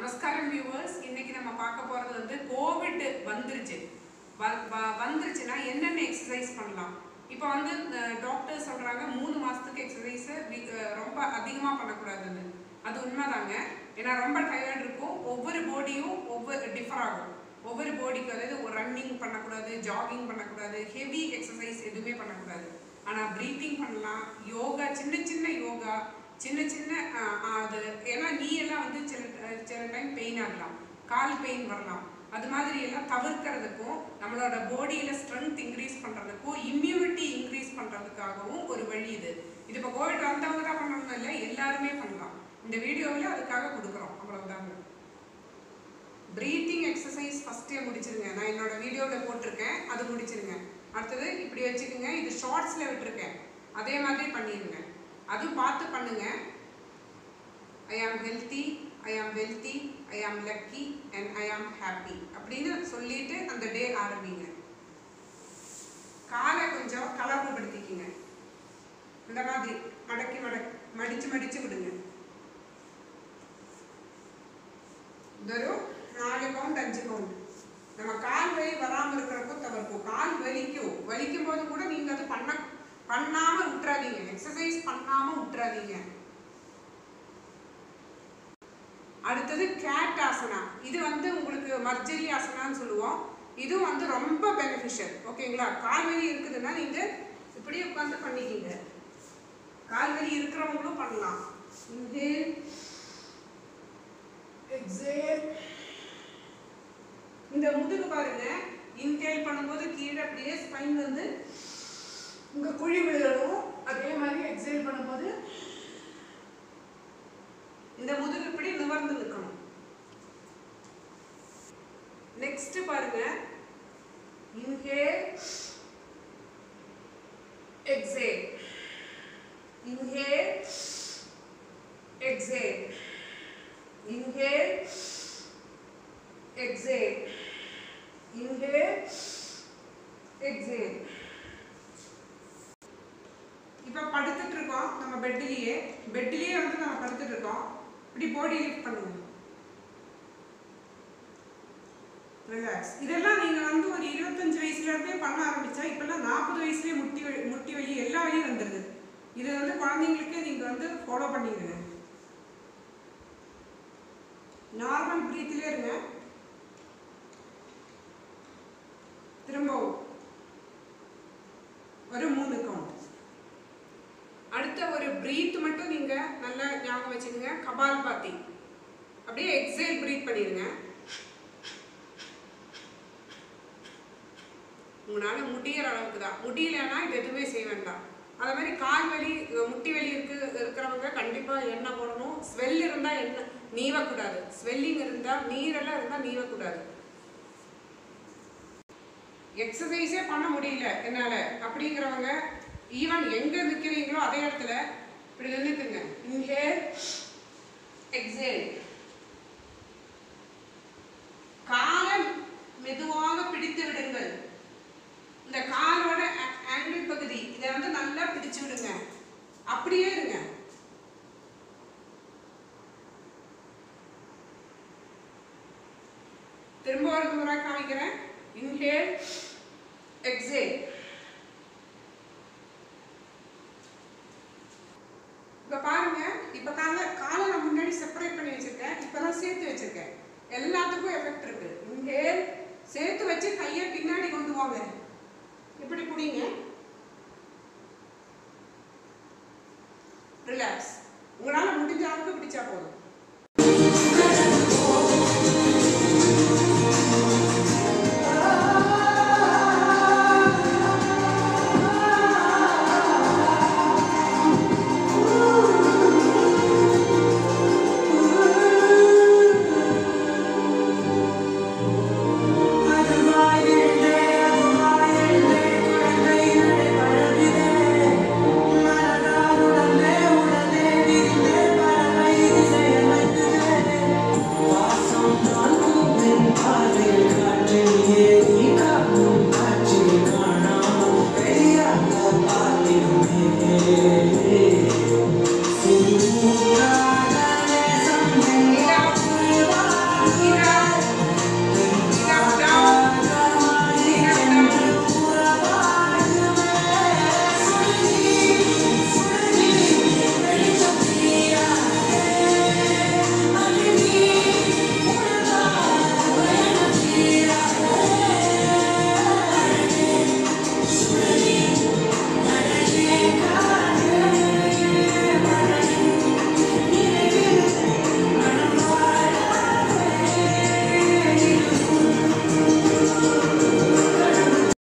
நமஸ்காரம் வியூவர்ஸ் இன்னைக்கு நம்ம பார்க்க போறது வந்து கோவிட் வந்துருச்சு வ- வ- வந்துருச்சுன்னா என்னென்ன எக்ஸசைஸ் பண்ணலாம் இப்போ வந்து டாக்டர் சொல்றாங்க மூணு மாசத்துக்கு எக்ஸசைஸ் ரொம்ப அதிகமா பண்ணக்கூடாதுன்னு அது உண்மைதாங்க ஏன்னா ரொம்ப டயர்ட் இருக்கும் ஒவ்வொரு பாடியும் ஒவ்வொரு டிஃபர் ஆகும் ஒவ்வொரு பாடிக்கு அதாவது ஒரு ரன்னிங் பண்ணக்கூடாது ஜாகிங் பண்ணக்கூடாது ஹெவி எக்ஸசைஸ் எதுவுமே பண்ணக்கூடாது ஆனால் ப்ரீத்திங் பண்ணலாம் யோகா சின்ன சின்ன யோகா சின்ன சின்ன அஹ், அது ஏன்னா நீ எல்லாம் வந்து சில அஹ், சில டைம் பெயின் ஆகலாம் கால் பெயின் வரலாம் அது மாதிரி எல்லாம் தவிர்க்கிறதுக்கும் நம்மளோட பாடியில ஸ்ட்ரென்த் இன்க்ரீஸ் பண்றதுக்கும் இம்யூனிட்டி இன்க்ரீஸ் பண்றதுக்காகவும் ஒரு வழி இது இது இப்போ கோவிட் வந்தவங்க தான் பண்ணணும் இல்லை எல்லாருமே பண்ணலாம் இந்த வீடியோவில் அதுக்காக கொடுக்குறோம் அவ்வளவுதாங்க ப்ரீத்திங் எக்ஸசைஸ் ஃபஸ்ட்டே முடிச்சிருங்க நான் என்னோட வீடியோவில் போட்டிருக்கேன் அது முடிச்சிருங்க அடுத்தது இப்படி வச்சுக்கோங்க இது ஷார்ட்ஸில் விட்டுருக்கேன் அதே மாதிரி பண்ணிடுங்க அதுவும் பார்த்து பண்ணுங்க ஐ ஆம் ஹெல்த்தி ஐ ஆம் வெல்த்தி ஐ ஆம் lucky and I am happy அப்படின்னு சொல்லிட்டு அந்த டே ஆரம்பிங்க காலை கொஞ்சம் கலர்வுபடுத்திக்கிங்க இந்த மாதிரி மடக்கி மடக்கி மடிச்சு மடிச்சு விடுங்க ഇതൊരു നാല് പൗണ്ട് അഞ്ച് പൗണ്ട് நம்ம கால் வலி வராம இருக்கிறப்போ தவிர்க்கும் கால் வலிக்கும் வலிக்கும் போது கூட நீங்க அது பண்ண பண்ணாம விட்டுறாதீங்க எக்ஸசைஸ் பண்ணாம விட்டுறாதீங்க அடுத்தது கேட் ஆசனா இது வந்து உங்களுக்கு மர்ஜரி ஆசனான்னு சொல்லுவோம் இதுவும் வந்து ரொம்ப பெனிஃபிஷியல் ஓகேங்களா கால் வலி இருக்குதுன்னா நீங்க இப்படியே உட்காந்து பண்ணிக்கிங்க கால் வலி இருக்கிறவங்களும் பண்ணலாம் இன்ஹேல் எக்ஸேல் இந்த முதுகு பாருங்க இன்ஹேல் பண்ணும்போது கீழே அப்படியே ஸ்பைன் வந்து உங்க குழி விழுகணும் அதே மாதிரி எக்ஸேல் பண்ணும்போது இந்த முதுகு இப்படி நிவர்ந்து நிற்கணும் நெக்ஸ்ட் பாருங்க inhale exhale inhale exhale Inhale, exhale. Inhale, exhale. இப்போ படுத்துட்டு இருக்கோம் நம்ம பெட்லேயே பெட்லேயே வந்து நம்ம படுத்துட்டு இருக்கோம் இப்படி பாடி லிஃப்ட் பண்ணுங்க ரிலாக்ஸ் இதெல்லாம் நீங்க வந்து ஒரு இருபத்தஞ்சு வயசுல இருந்தே பண்ண ஆரம்பிச்சா இப்பெல்லாம் நாற்பது வயசுலயே முட்டி வலி முட்டி வலி எல்லா வலியும் வந்துடுது இதை வந்து குழந்தைங்களுக்கே நீங்க வந்து ஃபாலோ பண்ணிடுங்க நார்மல் பிரீத்திலே இருங்க திரும்பவும் ஒரு மூணு கவுண்ட் அடுத்த ஒரு பிரீத் மட்டும் நீங்க நல்லா ஞாபகம் வச்சுக்கோங்க கபால் பாத்தி அப்படியே எக்ஸேல் பிரீத் பண்ணிடுங்க உங்களால முடியிற அளவுக்கு தான் முடியலன்னா இது எதுவுமே செய்ய வேண்டாம் அதே மாதிரி கால் வலி அஹ் முட்டி வலி இருக்கு இருக்கிறவங்க கண்டிப்பா எண்ணெய் போடணும் ஸ்வெல் இருந்தா எண்ணெய் நீவக்கூடாது ஸ்வெல்லிங் இருந்தா நீரெல்லாம் இருந்தா நீவக்கூடாது எக்ஸசைஸே பண்ண முடியல என்னால அப்படிங்கிறவங்க ஈவன் எங்க நிக்கிறீங்களோ அதே இடத்துல இப்படி நின்றுக்குங்க இன்ஹேல் எக்ஸேல் காலை மெதுவாக பிடித்து விடுங்கள் இந்த காலோட ஆங்கிள் பகுதி இதை வந்து நல்லா பிடிச்சு விடுங்க அப்படியே இருங்க திரும்ப ஒரு முறை காமிக்கிறேன் இன்ஹேல் எக்ஸேல் இப்ப பாருங்க இப்ப காலை காலை நான் முன்னாடி செப்பரேட் பண்ணி வச்சிருக்கேன் இப்பதான் சேர்த்து வச்சிருக்கேன் எல்லாத்துக்கும் எஃபெக்ட் இருக்கு இன்ஹேல் சேர்த்து வச்சு கையை பின்னாடி கொண்டு வாங்க இப்படி குடிங்க ரிலாக்ஸ் உங்களால முடிஞ்ச அளவுக்கு பிடிச்சா போதும்